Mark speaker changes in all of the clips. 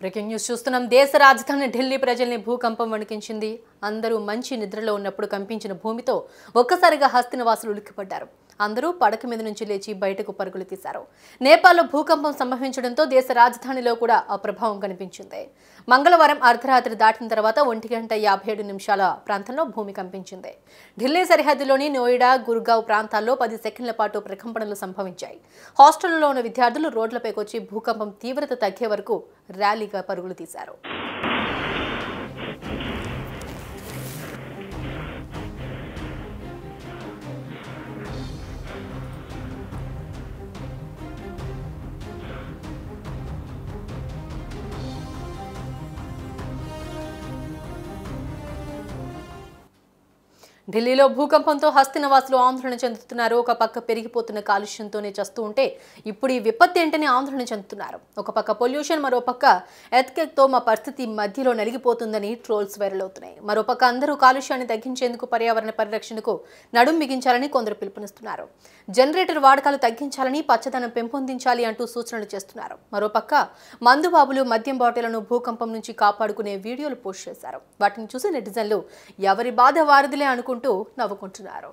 Speaker 1: breaking news చూస్తున్నాం దేశ రాజధాని ఢిల్లీ ప్రజల్ని భూకంపం వణికించింది అందరూ మంచి నిద్రలో ఉన్నప్పుడు కంపించిన భూమితో ఒక్కసారిగా హస్తినవాసులు ఉలిక్కిపడ్డారు అందరూ పడక మీద నుంచి లేచి బయటకు పరుగులు తీశారు నేపాల్లో భూకంపం సంభవించడంతో దేశ రాజధానిలో కూడా ఆ ప్రభావం కనిపించింది మంగళవారం అర్ధరాత్రి దాటిన తర్వాత ఒంటి గంట యాభై ఏడు నిమిషాల ప్రాంతంలో భూమి కంపించింది ఢిల్లీ సరిహద్దులోని నోయిడా గుర్గావ్ ప్రాంతాల్లో పది సెకండ్ల పాటు ప్రకంపనలు సంభవించాయి హాస్టల్లో ఉన్న విద్యార్థులు రోడ్లపైకి వచ్చి భూకంపం తీవ్రత తగ్గే వరకు ర్యాలీగా పరుగులు తీశారు ఢిల్లీలో భూకంపంతో హస్తినవాసులు ఆందోళన చెందుతున్నారు ఒక పక్క పెరిగిపోతున్న కాలుష్యంతోనే చస్తూ ఉంటే ఇప్పుడు ఈ విపత్తు ఏంటని ఆందోళన చెందుతున్నారు ఒక పక్క పొల్యూషన్ మరో పక్క ఎత్కెక్తో మా పరిస్థితి మధ్యలో నలిగిపోతుందని ట్రోల్స్ వైరల్ అవుతున్నాయి మరో పక్క అందరూ కాలుష్యాన్ని తగ్గించేందుకు పర్యావరణ పరిరక్షణకు నడుం బిగించాలని కొందరు పిలుపునిస్తున్నారు జనరేటర్ వాడకాలు తగ్గించాలని పచ్చదనం పెంపొందించాలి అంటూ సూచనలు చేస్తున్నారు మరోపక్క మందుబాబులు మద్యం బాటిళ్లను భూకంపం నుంచి కాపాడుకునే వీడియోలు పోస్ట్ చేశారు వాటిని చూసి నెటిజన్లు ఎవరి బాధ వారిదిలే అనుకుంటూ నవ్వుకుంటున్నారు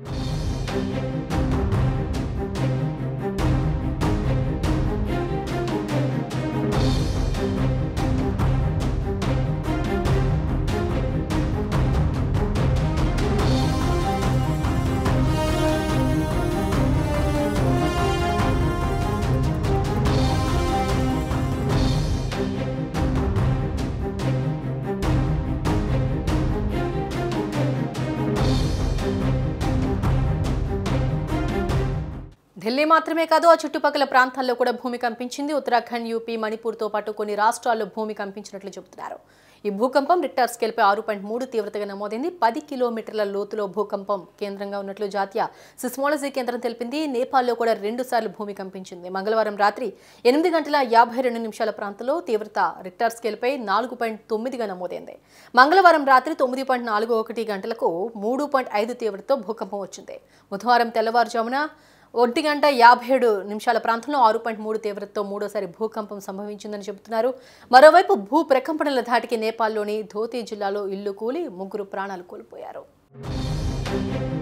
Speaker 1: ఢిల్లీ మాత్రమే కాదు ఆ చుట్టుపక్కల ప్రాంతాల్లో కూడా భూమి కంపించింది ఉత్తరాఖండ్ యూపీ మణిపూర్తో పాటు కొన్ని రాష్ట్రాల్లో భూమి కంపించినట్లు చెబుతున్నారు ఈ భూకంపం రిక్టర్ స్కేల్పై ఆరు పాయింట్ మూడు తీవ్రతగా నమోదైంది పది కిలోమీటర్ల లోతులో భూకంపం కేంద్రంగా ఉన్నట్లు జాతీయ సిస్మాలజీ కేంద్రం తెలిపింది నేపాల్లో కూడా రెండు సార్లు భూమి కంపించింది మంగళవారం రాత్రి ఎనిమిది గంటల యాభై రెండు నిమిషాల ప్రాంతంలో తీవ్రత రిక్టర్ స్కేల్పై నాలుగు పాయింట్ తొమ్మిదిగా నమోదైంది మంగళవారం రాత్రి తొమ్మిది పాయింట్ నాలుగు ఒకటి గంటలకు మూడు పాయింట్ ఐదు తీవ్రతతో భూకంపం వచ్చింది బుధవారం తెల్లవారుజామున ఒంటి గంట యాభై ఏడు నిమిషాల ప్రాంతంలో ఆరు పాయింట్ మూడు తీవ్రతతో మూడోసారి భూకంపం సంభవించిందని చెబుతున్నారు మరోవైపు భూ ప్రకంపనల ధాటికి నేపాల్లోని ధోతి జిల్లాలో ఇల్లు కూలి ముగ్గురు ప్రాణాలు కోల్పోయారు